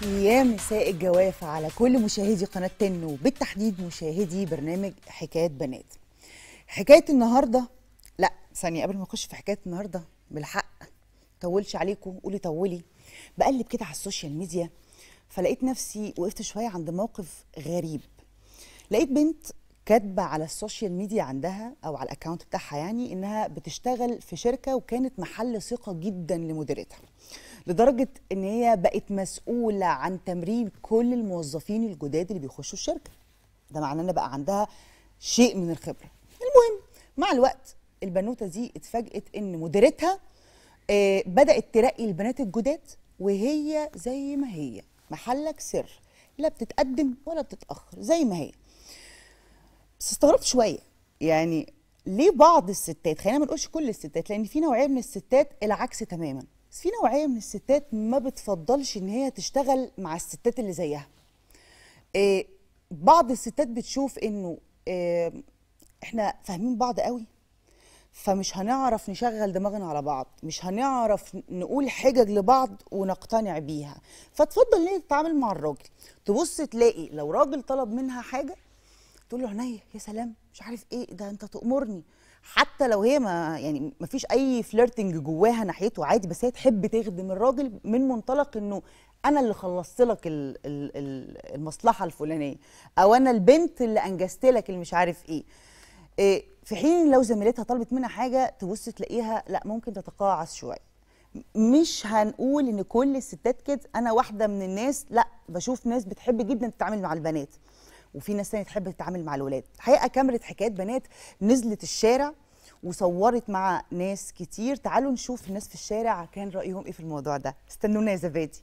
يا مساء الجوافة على كل مشاهدي قناة تن وبالتحديد مشاهدي برنامج حكاية بنات حكاية النهاردة لا ثانية قبل ما نخش في حكاية النهاردة بالحق طولش عليكم قولي طولي بقلب كده على السوشيال ميديا فلقيت نفسي وقفت شوية عند موقف غريب لقيت بنت كاتبة على السوشيال ميديا عندها أو على الأكاونت بتاعها يعني إنها بتشتغل في شركة وكانت محل ثقة جدا لمديرتها لدرجة إن هي بقت مسؤولة عن تمرين كل الموظفين الجداد اللي بيخشوا الشركة ده معناه إن بقى عندها شيء من الخبرة المهم مع الوقت البنوتة دي اتفاجئت إن مديرتها آه، بدأت ترقي البنات الجداد وهي زي ما هي محلك سر لا بتتقدم ولا بتتأخر زي ما هي بس استغربت شويه يعني ليه بعض الستات خلينا ما نقولش كل الستات لان في نوعيه من الستات العكس تماما بس في نوعيه من الستات ما بتفضلش ان هي تشتغل مع الستات اللي زيها إيه بعض الستات بتشوف انه إيه احنا فاهمين بعض قوي فمش هنعرف نشغل دماغنا على بعض مش هنعرف نقول حجج لبعض ونقتنع بيها فتفضل ان هي تتعامل مع الراجل تبص تلاقي لو راجل طلب منها حاجه تقول له عينيا يا سلام مش عارف ايه ده انت تأمرني حتى لو هي ما يعني ما فيش اي فليرتنج جواها ناحيته عادي بس هي تحب تخدم الراجل من منطلق انه انا اللي خلصت لك ال- ال- ال- المصلحه الفلانيه او انا البنت اللي انجزت لك اللي مش عارف ايه إيه، في حين لو زميلتها طلبت منها حاجه تبص تلاقيها لا ممكن تتقاعس شويه مش هنقول ان كل الستات كده انا واحده من الناس لا بشوف ناس بتحب جدا تتعامل مع البنات وفي ناس تانية تحب تتعامل مع الولاد الحقيقه كاميرا حكايات بنات نزلت الشارع وصورت مع ناس كتير تعالوا نشوف الناس في الشارع كان رايهم ايه في الموضوع ده استنونا يا زبادي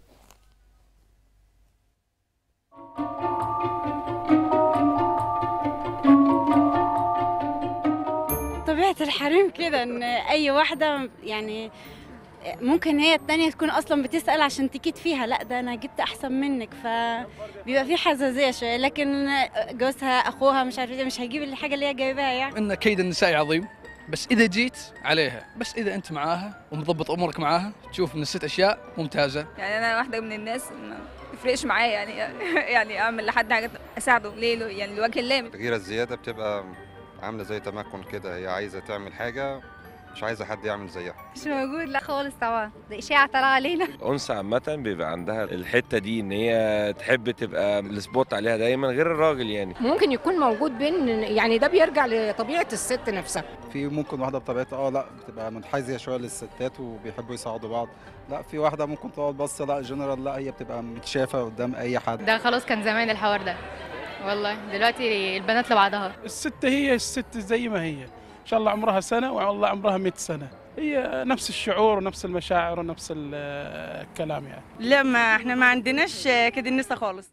طبيعة الحريم كده ان اي واحدة يعني ممكن هي التانية تكون اصلا بتسأل عشان تكيد فيها لا ده انا جبت احسن منك فبيبقى في حساسية شوية لكن جوزها اخوها مش عارف ايه مش هيجيب الحاجة اللي هي جايباها يعني ان كيد النساء عظيم بس اذا جيت عليها بس اذا انت معاها ومضبط امورك معاها تشوف من الست اشياء ممتازه يعني انا واحده من الناس ما يفرقش معايا يعني يعني اعمل لحد حاجه اساعده ليه له- يعني لوجه الله الغيرة الزيادة بتبقى عاملة زي تمكن كده هي عايزة تعمل حاجة مش عايزة حد يعمل زيها مش موجود لا خالص طبعا ده اشاعه طالعه علينا الأنثى عامة بيبقى عندها الحتة دي إن هي تحب تبقى السبوت عليها دايما غير الراجل يعني ممكن يكون موجود بين يعني ده بيرجع لطبيعه الست نفسها في ممكن واحده بطبيعتها اه لا بتبقى منحازيه شويه للستات وبيحبوا يساعدوا بعض لا في واحده ممكن تقعد بص لا جنرال لا هي بتبقى متشافه قدام اي حد ده خلاص كان زمان الحوار ده والله دلوقتي البنات لبعضها الست هي الست زي ما هي ان شاء الله عمرها سنه والله عمرها 100 سنه هي نفس الشعور ونفس المشاعر ونفس ال- الكلام يعني لا ما احنا ما عندناش كده النساء خالص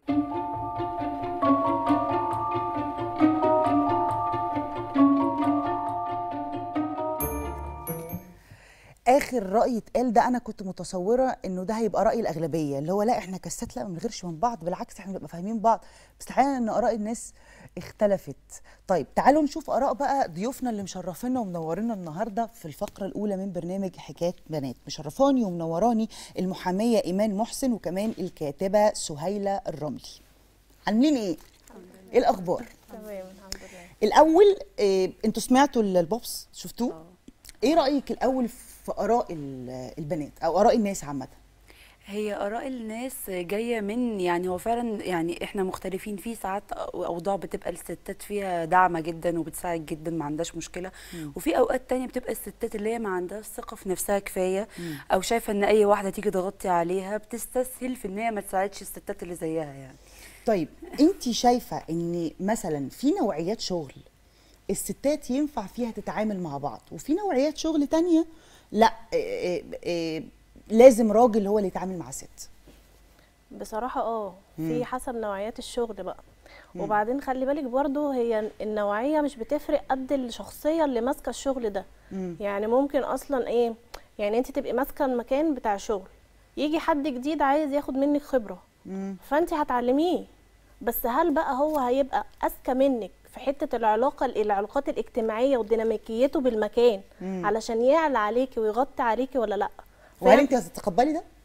اخر راي اتقال ده انا كنت متصوره انه ده هيبقى راي الاغلبيه اللي هو لا احنا كسات لا ما بنغيرش من بعض بالعكس احنا بنبقى فاهمين بعض بس تحيانا ان اراء الناس اختلفت طيب تعالوا نشوف اراء بقى ضيوفنا اللي مشرفينا ومنورينا النهارده في الفقره الاولى من برنامج حكايات بنات مشرفاني ومنوراني المحاميه ايمان محسن وكمان الكاتبه سهيله الرملي عاملين ايه ايه الاخبار تمام الحمد لله الاول إيه انتوا سمعتوا البوبس شفتوه ايه رايك الاول في اراء ال- البنات او اراء الناس عامه هي آراء الناس جاية من يعني هو فعلا يعني احنا مختلفين فيه ساعات أوضاع بتبقى الستات فيها داعمة جدا وبتساعد جدا ما عندهاش مشكلة مم. وفي أوقات تانية بتبقى الستات اللي هي ما عندهاش ثقة في نفسها كفاية مم. أو شايفة إن أي واحدة تيجي تغطي عليها بتستسهل في إن هي ما تساعدش الستات اللي زيها يعني طيب انت شايفه ان مثلا في نوعيات شغل الستات ينفع فيها تتعامل مع بعض وفي نوعيات شغل تانية لا إيه إيه لازم راجل هو اللي يتعامل مع ست بصراحة اه مم. في حسب نوعيات الشغل بقى مم. وبعدين خلي بالك برضو هي النوعية مش بتفرق قد الشخصية اللي ماسكة الشغل ده مم. يعني ممكن اصلا ايه يعني انت تبقي ماسكة المكان بتاع شغل يجي حد جديد عايز ياخد منك خبرة مم. فانت هتعلميه بس هل بقى هو هيبقى اذكى منك في حته العلاقه العلاقات الاجتماعيه وديناميكيته بالمكان مم. علشان يعلى عليكي ويغطي عليكي ولا لا وهل فاهم؟ انت هتتقبلي ده؟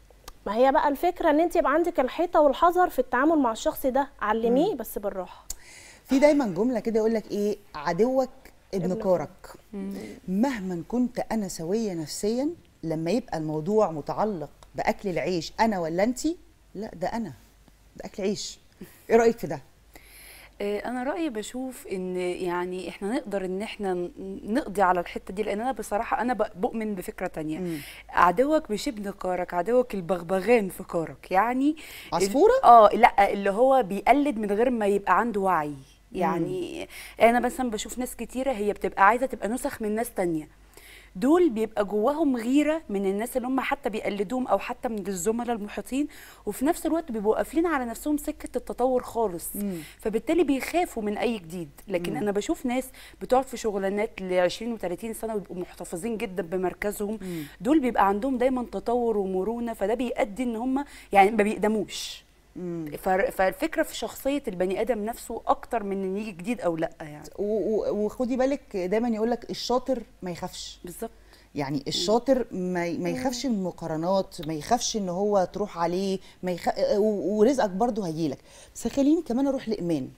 ما هي بقى الفكره ان انت يبقى عندك الحيطه والحذر في التعامل مع الشخص ده علميه بس بالراحه في دايما جمله كده يقول لك ايه عدوك ابن ابن كارك مهما كنت انا سويه نفسيا لما يبقى الموضوع متعلق باكل العيش انا ولا انت لا ده انا ده اكل عيش ايه رايك في ده آه، انا رايي بشوف ان يعني احنا نقدر ان احنا ن- نقضي على الحته دي لان انا بصراحه انا ب- بؤمن بفكره تانية عدوك مش ابن كارك عدوك البغبغان في كارك يعني عصفورة؟ اه لا اللي هو بيقلد من غير ما يبقى عنده وعي يعني انا مثلا بشوف ناس كتيره هي بتبقى عايزه تبقى نسخ من ناس تانية دول بيبقى جواهم غيره من الناس اللي هم حتى بيقلدوهم او حتى من الزملاء المحيطين وفي نفس الوقت بيبقوا قافلين على نفسهم سكه التطور خالص فبالتالي بيخافوا من اي جديد لكن مم. انا بشوف ناس بتقعد في شغلانات ل 20 و30 سنه ويبقوا محتفظين جدا بمركزهم دول بيبقى عندهم دايما تطور ومرونه فده بيؤدي ان هم يعني ما بيقدموش فر- فالفكره في شخصيه البني ادم نفسه اكتر من ان يجي جديد او لا يعني و- و- وخدي بالك دايما يقول لك الشاطر ما يخافش بالظبط يعني الشاطر ما ما يخافش من المقارنات ما يخافش ان هو تروح عليه ما يخ... و- ورزقك برضه هيجيلك بس خليني كمان اروح لايمان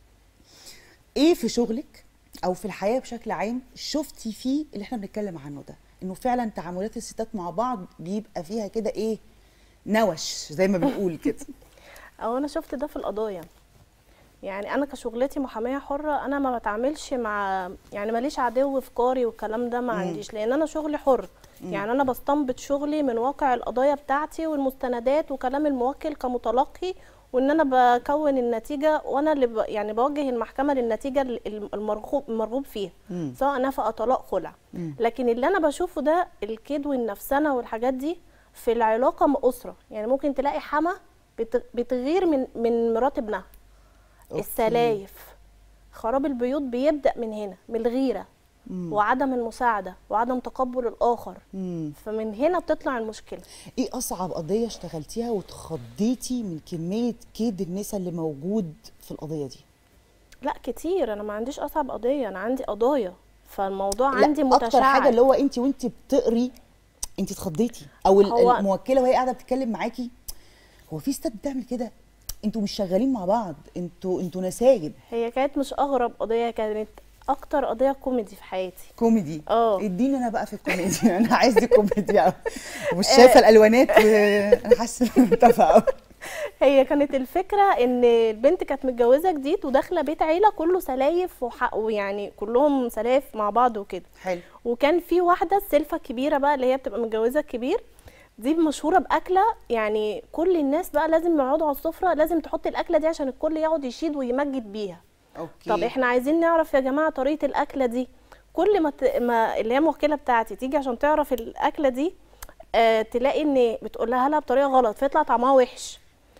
ايه في شغلك او في الحياه بشكل عام شفتي فيه اللي احنا بنتكلم عنه ده انه فعلا تعاملات الستات مع بعض بيبقى فيها كده ايه نوش زي ما بنقول كده او انا شفت ده في القضايا يعني انا كشغلتي محاميه حره انا ما بتعاملش مع يعني ماليش عدو في كاري والكلام ده ما مم. عنديش لان انا شغلي حر مم. يعني انا بستنبط شغلي من واقع القضايا بتاعتي والمستندات وكلام الموكل كمتلقي وان انا بكون النتيجه وانا اللي ب... يعني بوجه المحكمه للنتيجه ال- المرغوب المرغوب فيها مم. سواء نفقه طلاق خلع مم. لكن اللي انا بشوفه ده الكيد والنفسنه والحاجات دي في العلاقه مع اسره يعني ممكن تلاقي حما بت- بتغير من من مرات ابنها أوكي. السلايف خراب البيوت بيبدا من هنا من الغيره مم. وعدم المساعده وعدم تقبل الاخر مم. فمن هنا بتطلع المشكله ايه اصعب قضيه اشتغلتيها واتخضيتي من كميه كيد النساء اللي موجود في القضيه دي لا كتير انا ما عنديش اصعب قضيه انا عندي قضايا فالموضوع لا، عندي اكتر متشعب حاجه اللي هو انت وانت بتقري انت اتخضيتي او ال- هو- الموكله وهي قاعده بتتكلم معاكي هو في ستات بتعمل كده انتوا مش شغالين مع بعض انتوا انتوا نسايب هي كانت مش اغرب قضيه كانت اكتر قضيه كوميدي في حياتي كوميدي اه اديني انا بقى في الكوميدي انا عايز دي كوميدي قوي ومش شايفه الالوانات وانا حاسه إن متفقه قوي هي كانت الفكره ان البنت كانت متجوزه جديد وداخله بيت عيله كله سلايف وح- ويعني كلهم سلايف مع بعض وكده حلو وكان في واحده السلفه الكبيره بقى اللي هي بتبقى متجوزه الكبير دي مشهوره باكله يعني كل الناس بقى لازم يقعدوا على السفره لازم تحط الاكله دي عشان الكل يقعد يشيد ويمجد بيها اوكي طب احنا عايزين نعرف يا جماعه طريقه الاكله دي كل ما, ت... ما اللي هي الموكله بتاعتي تيجي عشان تعرف الاكله دي آه تلاقي ان بتقول لها لها بطريقه غلط فيطلع طعمها وحش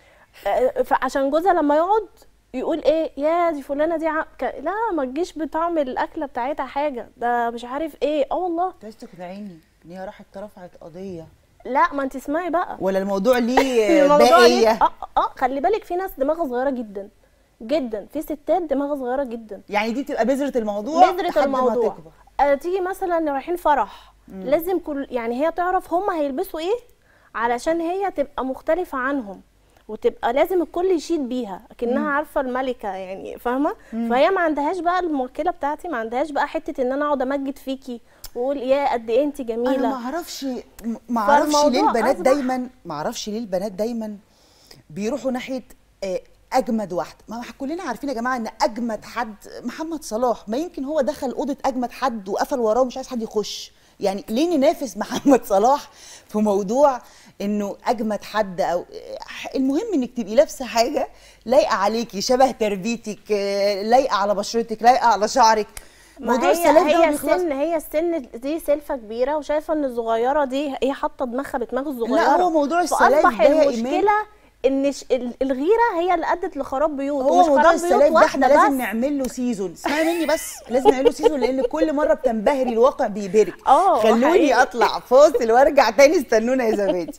آه فعشان جوزها لما يقعد يقول ايه يا دي فلانه دي ع... ك... لا ما تجيش بطعم الاكله بتاعتها حاجه ده مش عارف ايه اه والله عايز تقنعيني ان هي راحت رفعت قضيه لا ما انت اسمعي بقى ولا الموضوع ليه الموضوع ليه- بقيه اه اه خلي بالك في ناس دماغها صغيره جدا جدا في ستات دماغها صغيره جدا يعني دي بتبقى بذره الموضوع بذرة لحد ما الموضوع تكبر. آه تيجي مثلا رايحين فرح مم. لازم كل يعني هي تعرف هم هيلبسوا ايه علشان هي تبقى مختلفة عنهم وتبقى لازم الكل يشيد بيها اكنها مم. عارفه الملكه يعني فاهمه مم. فهي ما عندهاش بقى الموكله بتاعتي ما عندهاش بقى حته ان انا اقعد امجد فيكي واقول يا قد ايه انت جميله انا ما اعرفش ما اعرفش ليه فالموضوع البنات أصبح- دايما ما اعرفش ليه البنات دايما بيروحوا ناحيه آه، اجمد واحده ما كلنا عارفين يا جماعه ان اجمد حد محمد صلاح ما يمكن هو دخل اوضه اجمد حد وقفل وراه ومش عايز حد يخش يعني ليه ننافس محمد صلاح في موضوع انه اجمد حد او المهم انك تبقي لابسه حاجه لايقه عليكي شبه تربيتك آه، لايقه على بشرتك لايقه على شعرك ما موضوع هي السلام ده ما هي بيخلصش. السن هي السن دي سلفه كبيره وشايفه ان الصغيره دي هي حاطه دماغها بدماغ الصغيره لا، هو موضوع السلايف فاصبح ده يا إيمان- المشكله ان ش- ال- الغيره هي اللي ادت لخراب بيوت هو ومش موضوع خراب بيوت السلايف ده احنا واحده لازم بس نعمل له سيزون اسمعي مني بس لازم نعمل له سيزون لان كل مره بتنبهري الواقع بيبهرك اه خلوني حقيقي. اطلع فاصل وارجع تاني استنونا يا زبادي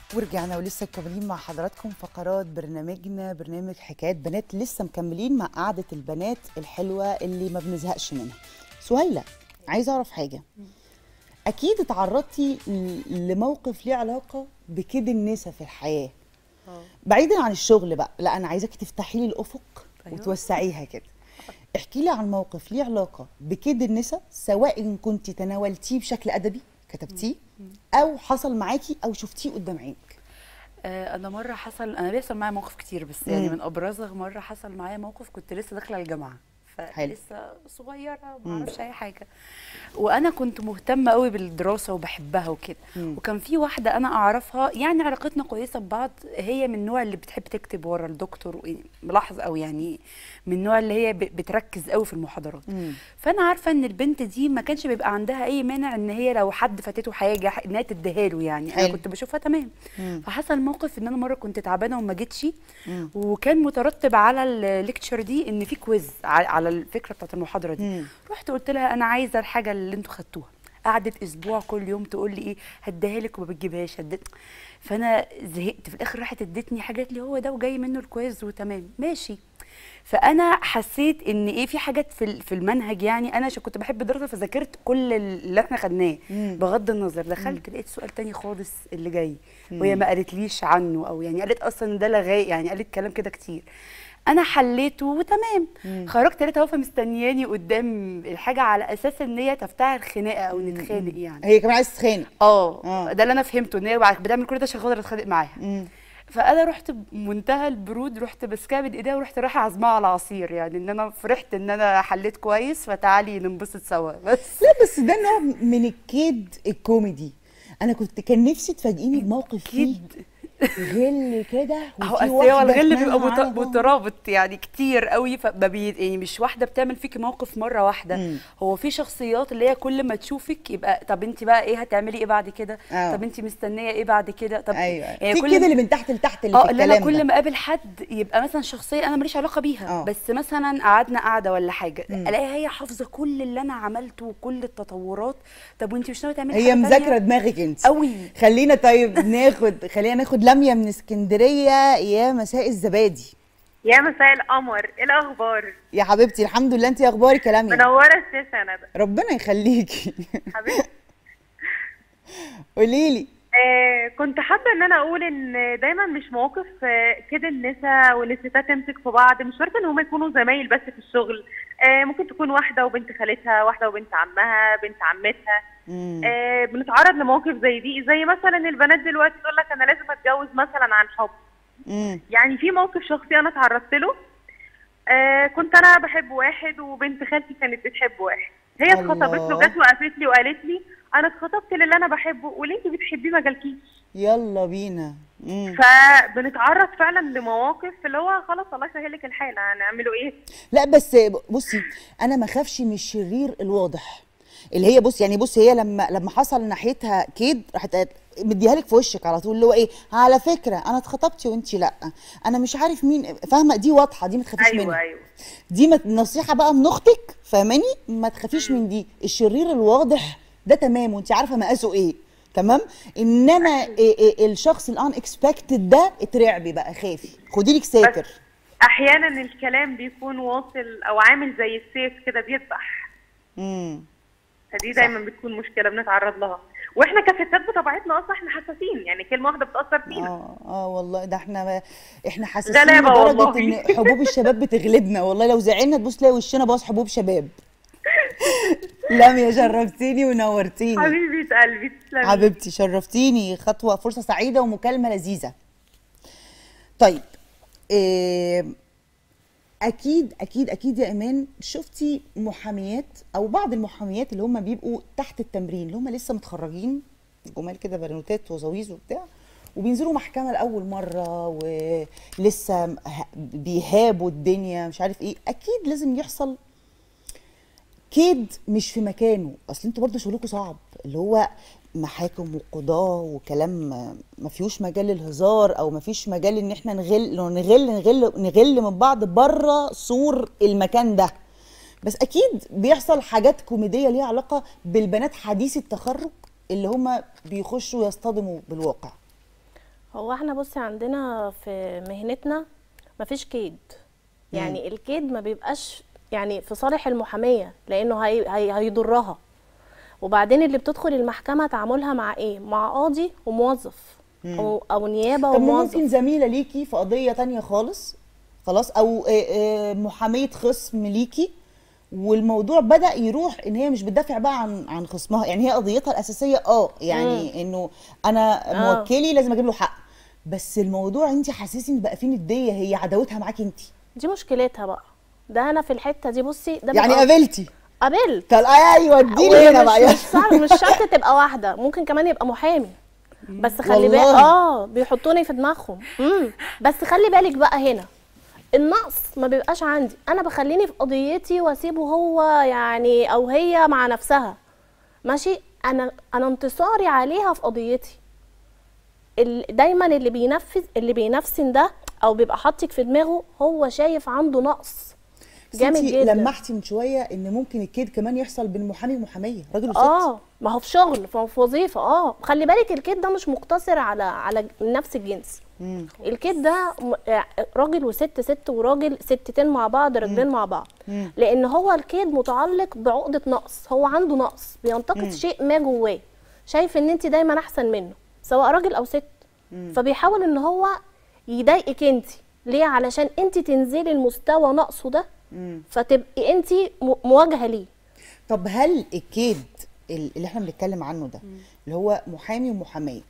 ورجعنا ولسه مكملين مع حضراتكم فقرات برنامجنا برنامج حكايات بنات لسه مكملين مع قعدة البنات الحلوة اللي ما بنزهقش منها سهيلة عايزة أعرف حاجة أكيد اتعرضتي ل- لموقف ليه علاقة بكيد النسا في الحياة بعيدا عن الشغل بقى لا أنا عايزاكي تفتحي لي الأفق أيوة. وتوسعيها كده احكي لي عن موقف ليه علاقة بكيد النسا سواء إن كنت تناولتيه بشكل أدبي كتبتيه أو حصل معاكي أو شفتيه قدام عينك آه، انا مره حصل انا بيحصل معايا مواقف كتير بس يعني مم. من ابرزها مره حصل معايا موقف كنت لسه داخله الجامعه حلو. فلسه صغيره مم. ما اعرفش اي حاجه وانا كنت مهتمه قوي بالدراسه وبحبها وكده مم. وكان في واحده انا اعرفها يعني علاقتنا كويسه ببعض هي من النوع اللي بتحب تكتب ورا الدكتور و- ملاحظ او يعني من النوع اللي هي ب- بتركز قوي في المحاضرات مم. فانا عارفه ان البنت دي ما كانش بيبقى عندها اي مانع ان هي لو حد فاتته حاجه انها تديها له يعني انا حلو. كنت بشوفها تمام مم. فحصل موقف ان انا مره كنت تعبانه وما جيتش مم. وكان مترتب على الليكتشر دي ان في كويز ع- على الفكره بتاعت المحاضره دي مم. رحت قلت لها انا عايزه الحاجه اللي انتوا خدتوها قعدت اسبوع كل يوم تقول لي ايه هديها لك وما بتجيبهاش هديت فانا زهقت في الاخر راحت ادتني حاجات لي هو ده وجاي منه الكويز وتمام ماشي فانا حسيت ان ايه في حاجات في ال- في المنهج يعني انا عشان كنت بحب الدراسه فذاكرت كل اللي احنا خدناه مم. بغض النظر دخلت لقيت سؤال تاني خالص اللي جاي مم. وهي ما قالتليش عنه او يعني قالت اصلا ده لغايه يعني قالت كلام كده كتير انا حليته وتمام مم. خرجت لقيتها واقفه مستنياني قدام الحاجه على اساس ان هي تفتعل خناقه او نتخانق يعني هي كمان عايزة تتخانق اه آه. ده اللي انا فهمته ان هي بعد- بتعمل كل ده عشان خاطر اتخانق معاها مم. فانا رحت بمنتهى البرود رحت ماسكاها من ايديها ورحت رايحه عازماها على عصير يعني ان انا فرحت ان انا حليت كويس فتعالي ننبسط سوا بس لا بس ده نوع من الكيد الكوميدي انا كنت كان نفسي تفاجئيني بموقف فيه غل كده هو وفي اصل هو واحدة الغل اتمنى بيبقى مت- على- مترابط يعني كتير قوي فما بي يعني مش واحده بتعمل فيكي موقف مره واحده مم. هو في شخصيات اللي هي كل ما تشوفك يبقى طب انت بقى ايه هتعملي ايه بعد كده آه. طب انت مستنيه ايه بعد كده طب ايوه يعني في كل كده ما- اللي من تحت لتحت اللي اه في اللي انا الكلام كل ده ما اقابل حد يبقى مثلا شخصيه انا ماليش علاقه بيها آه. بس مثلا قعدنا قعده ولا حاجه مم. الاقيها هي حافظه كل اللي انا عملته وكل التطورات طب وانت مش ناويه تعملي هي حاجة تانية؟ مذاكره دماغك انت قوي خلينا طيب ناخد خلينا ناخد لميا من اسكندريه يا مساء الزبادي يا مساء القمر ايه الاخبار يا حبيبتي الحمد لله انت إيه اخبارك يا لميا منوره الشاشه انا ده ربنا يخليكي حبيبتي قولي لي آه كنت حابه ان انا اقول ان دايما مش مواقف آه كده النساء والستات تمسك في بعض مش شرط ان هم يكونوا زمايل بس في الشغل آه ممكن تكون واحده وبنت خالتها واحده وبنت عمها بنت عمتها مم. آه بنتعرض لمواقف زي دي زي مثلا البنات دلوقتي تقول لك انا لازم اتجوز مثلا عن حب مم. يعني في موقف شخصي انا اتعرضت له آه كنت انا بحب واحد وبنت خالتي كانت بتحب واحد هي الله. اتخطبت له جت وقفت لي وقالت لي انا اتخطبت للي انا بحبه واللي انت بتحبيه ما جالكيش يلا بينا مم. فبنتعرض فعلا لمواقف اللي هو خلاص الله يسهل لك الحال هنعمله ايه لا بس بصي انا ما اخافش من الشرير الواضح اللي هي بص يعني بص هي لما لما حصل ناحيتها كيد راحت قالت- مديها لك في وشك على طول اللي هو ايه على فكره انا اتخطبت وانت لا انا مش عارف مين فاهمه دي واضحه دي ما تخافيش ايوه منها ايوه دي ما- نصيحه بقى من اختك فاهماني ما تخافيش من دي الشرير الواضح ده تمام وانت عارفه مقاسه ايه تمام انما إيه إيه الشخص الان اكسبكتد ده اترعبي بقى خافي خدي لك ساتر احيانا الكلام بيكون واصل او عامل زي السيف كده بيذبح امم فدي دايما بتكون مشكله بنتعرض لها واحنا كستات بطبيعتنا اصلا احنا حساسين يعني كلمه واحده بتاثر فينا اه اه والله ده احنا احنا ده حاسين لعبة لدرجه والله. ان حبوب الشباب بتغلبنا والله لو زعلنا تبص تلاقي وشنا باص حبوب شباب لميا شرفتيني ونورتيني حبيبه قلبي تسلمي حبيبتي شرفتيني خطوه فرصه سعيده ومكالمه لذيذه طيب إيه اكيد اكيد اكيد يا ايمان شفتي محاميات او بعض المحاميات اللي هم بيبقوا تحت التمرين اللي هم لسه متخرجين جمال كده بنوتات وزويز وبتاع وبينزلوا محكمه لاول مره ولسه ه- بيهابوا الدنيا مش عارف ايه اكيد لازم يحصل كيد مش في مكانه اصل انتوا برضه شغلكم صعب اللي هو محاكم وقضاه وكلام ما فيهوش مجال للهزار او ما فيش مجال ان احنا نغل نغل نغل نغل من بعض بره سور المكان ده بس اكيد بيحصل حاجات كوميديه ليها علاقه بالبنات حديث التخرج اللي هم بيخشوا يصطدموا بالواقع هو احنا بصي عندنا في مهنتنا مفيش كيد يعني الكيد ما بيبقاش يعني في صالح المحامية لأنه هي هي هيضرها وبعدين اللي بتدخل المحكمة تعاملها مع ايه؟ مع قاضي وموظف مم. أو, أو نيابة طب ما وموظف ممكن زميله ليكي في قضيه تانية خالص خلاص او آه، آه، محاميه خصم ليكي والموضوع بدا يروح ان هي مش بتدافع بقى عن عن خصمها يعني هي قضيتها الاساسيه اه يعني مم. انه انا آه. موكلي لازم اجيب له حق بس الموضوع انت حاسسي ان بقى فيه نديه هي عداوتها معاكي انت دي مشكلتها بقى ده انا في الحتة دي بصي ده يعني بيبقى- قابلتي قابلت طب ايوه اديني هنا ومش- بقى مش شرط مش شرط تبقى واحده ممكن كمان يبقى محامي بس خلي بالك والله. اه بيحطوني في دماغهم امم بس خلي بالك بقى هنا النقص ما بيبقاش عندي انا بخليني في قضيتي واسيبه هو يعني او هي مع نفسها ماشي انا انا انتصاري عليها في قضيتي ال- دايما اللي بينفذ اللي بينفسن ده او بيبقى حاطك في دماغه هو شايف عنده نقص بس جامد انتي جدا لمحتي من شويه ان ممكن الكيد كمان يحصل بين محامي ومحاميه راجل وست اه ما هو في شغل ما هو في وظيفه اه خلي بالك الكيد ده مش مقتصر على على نفس الجنس مم. الكيد ده م- آه، راجل وست ست وراجل ستتين مع بعض راجلين مع بعض مم. لان هو الكيد متعلق بعقده نقص هو عنده نقص بينتقد مم. شيء ما جواه شايف ان انت دايما احسن منه سواء راجل او ست مم. فبيحاول ان هو يضايقك انت ليه علشان انت تنزلي المستوى نقصه ده مم. فتبقي انت م- مواجهه ليه طب هل الكيد ال- اللي احنا بنتكلم عنه ده اللي هو محامي ومحاميه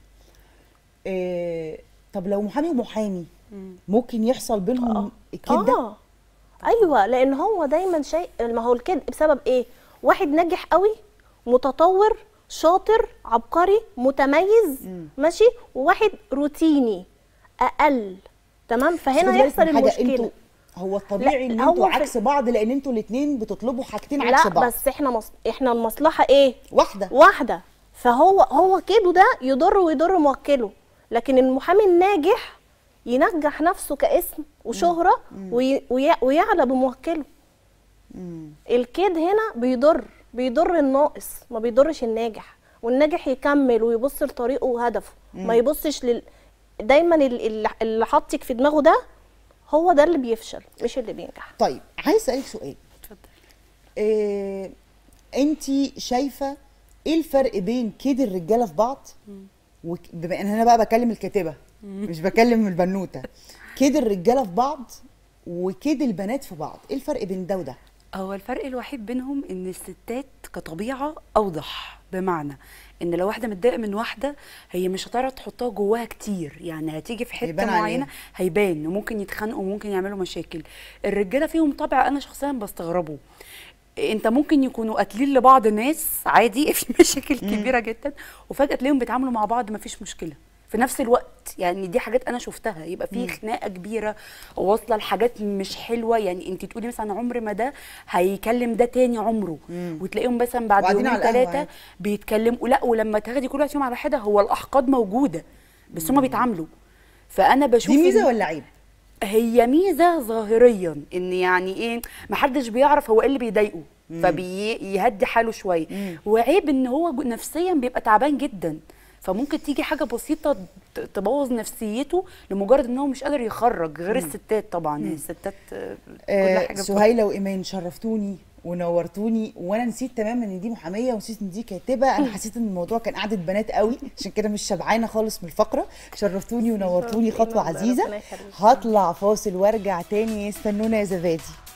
إيه طب لو محامي ومحامي ممكن يحصل بينهم الكيد ده اه ايوه لان هو دايما شيء ما هو الكذب بسبب ايه واحد ناجح قوي متطور شاطر عبقري متميز ماشي وواحد روتيني اقل تمام بس فهنا خدي بالك يحصل من حاجة، المشكله انتوا هو الطبيعي لا، ان هو انتوا في- عكس بعض لان انتوا الاثنين بتطلبوا حاجتين عكس لا بعض بس احنا مص... احنا المصلحه ايه واحده واحده فهو هو كده ده يضر ويضر موكله لكن المحامي الناجح ينجح نفسه كاسم وشهره وي... وي... ويعلى بموكله الكيد هنا بيضر بيضر الناقص ما بيضرش الناجح والناجح يكمل ويبص لطريقه وهدفه ما مم. يبصش لل دايما ال- ال- اللي حاطك في دماغه ده هو ده اللي بيفشل مش اللي بينجح طيب عايز اسالك سؤال إيه انت شايفه ايه الفرق بين كيد الرجاله في بعض وك... بما ان انا بقى بكلم الكاتبه مش بكلم البنوته كيد الرجاله في بعض وكيد البنات في بعض ايه الفرق بين ده وده هو الفرق الوحيد بينهم ان الستات كطبيعه اوضح بمعنى ان لو واحده متضايقه من واحده هي مش هتعرف تحطها جواها كتير يعني هتيجي في حته هيبان معينه عليها. هيبان وممكن يتخانقوا وممكن يعملوا مشاكل الرجاله فيهم طبع انا شخصيا بستغربه انت ممكن يكونوا قاتلين لبعض ناس عادي في مشاكل كبيره جدا وفجاه تلاقيهم بيتعاملوا مع بعض مفيش مشكله في نفس الوقت يعني دي حاجات انا شفتها يبقى في خناقه كبيره واصله لحاجات مش حلوه يعني انت تقولي مثلا عمر ما ده هيكلم ده تاني عمره وتلاقيهم مثلا بعد وقاعدين يومين على القهوة ثلاثه عادي. بيتكلموا لا ولما تاخدي كل واحد فيهم على حده هو الاحقاد موجوده بس هما بيتعاملوا فانا بشوف دي ميزه إن- ولا عيب هي ميزه ظاهريا ان يعني ايه محدش بيعرف هو ايه اللي بيضايقه مم. فبيهدي حاله شويه وعيب ان هو جو- نفسيا بيبقى تعبان جدا فممكن تيجي حاجه بسيطه ت- تبوظ نفسيته لمجرد ان هو مش قادر يخرج غير مم. الستات طبعا مم. يعني الستات آه، كل آه حاجه سهيله وايمان شرفتوني ونورتوني وانا نسيت تماما ان دي محاميه ونسيت ان دي كاتبه انا حسيت ان الموضوع كان قعده بنات قوي عشان كده مش شبعانه خالص من الفقره شرفتوني ونورتوني خطوه ربنا عزيزه يخليك. هطلع فاصل وارجع تاني استنونا يا زبادي